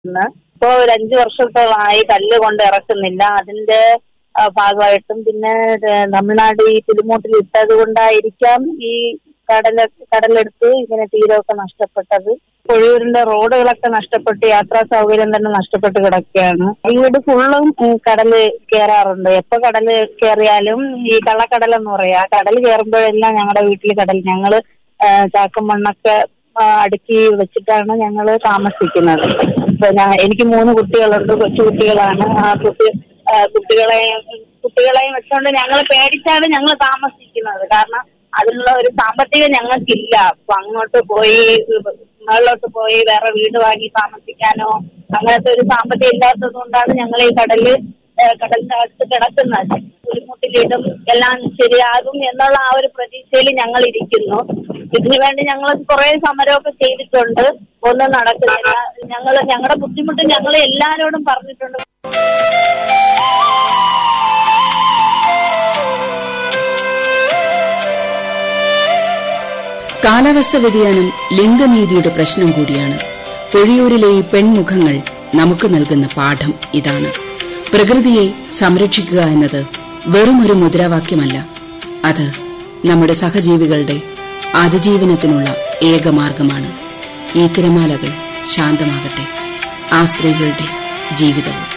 ഇന്ന് ഇപ്പൊ ഒരു അഞ്ചു വർഷത്തോളമായി കല്ല് കൊണ്ട് ഇറക്കുന്നില്ല അതിന്റെ ആ, ഭാഗമായിട്ടും പിന്നെ ഇത് തമിഴ്നാട് ഈ പുലിമൂട്ടിൽ ഇട്ടത് കൊണ്ടായിരിക്കാം ഈ കടല കടലെടുത്ത് ഇങ്ങനെ തീരമൊക്കെ നഷ്ടപ്പെട്ടത് പൊഴിയൂരിന്റെ റോഡുകളൊക്കെ നഷ്ടപ്പെട്ട് യാത്രാ സൗകര്യം തന്നെ നഷ്ടപ്പെട്ട് കിടക്കുകയാണ് വീട് ഫുള്ളും ഉം, കടല് കയറാറുണ്ട് എപ്പോ കടല് കയറിയാലും ഈ കള്ളക്കടൽ എന്ന് പറയാ ആ കടൽ കയറുമ്പോഴെല്ലാം ഞങ്ങളുടെ വീട്ടിൽ കടൽ ഞങ്ങള് ആ, ചാക്കും മണ്ണൊക്കെ ആ, അടുക്കി വെച്ചിട്ടാണ് ഞങ്ങൾ താമസിക്കുന്നത് ഇപ്പൊ ഞാൻ എനിക്ക് മൂന്ന് കുട്ടികളുണ്ട് കൊച്ചു കുട്ടികളാണ് ആ കുട്ടി ആ, കുട്ടികളെയും കുട്ടികളെയും വെച്ചുകൊണ്ട് ഞങ്ങൾ പേടിച്ചാണ് ഞങ്ങൾ താമസിക്കുന്നത് കാരണം അതിനുള്ള ഒരു സാമ്പത്തികം ഞങ്ങൾക്കില്ല അപ്പൊ അങ്ങോട്ട് പോയി മുകളിലോട്ട് പോയി വേറെ വീട് വാങ്ങി താമസിക്കാനോ അങ്ങനത്തെ ഒരു സാമ്പത്തികം ഇല്ലാത്തത് കൊണ്ടാണ് ഞങ്ങൾ ഈ കടല് ഏഹ് കടലിന്റെ അടുത്ത് കിടക്കുന്നത് പുലിമുട്ടിലിടും എല്ലാം ശരിയാകും എന്നുള്ള ആ ഒരു പ്രതീക്ഷയിൽ ഞങ്ങൾ ഇരിക്കുന്നു ഇതിനു വേണ്ടി ഞങ്ങൾ കുറെ സമരമൊക്കെ ചെയ്തിട്ടുണ്ട് ഒന്നും നടക്കുന്നില്ല ഞങ്ങൾ ഞങ്ങളുടെ ബുദ്ധിമുട്ട് ഞങ്ങൾ എല്ലാവരോടും പറഞ്ഞിട്ടുണ്ട് കാലാവസ്ഥ വ്യതിയാനം ലിംഗനീതിയുടെ പ്രശ്നം കൂടിയാണ് പൊഴിയൂരിലെ ഈ പെൺമുഖങ്ങൾ നമുക്ക് നൽകുന്ന പാഠം ഇതാണ് പ്രകൃതിയെ സംരക്ഷിക്കുക എന്നത് വെറുമൊരു മുദ്രാവാക്യമല്ല അത് നമ്മുടെ സഹജീവികളുടെ അതിജീവനത്തിനുള്ള ഏകമാർഗമാണ് ഈ തിരമാലകൾ ശാന്തമാകട്ടെ ആ സ്ത്രീകളുടെ ജീവിതവും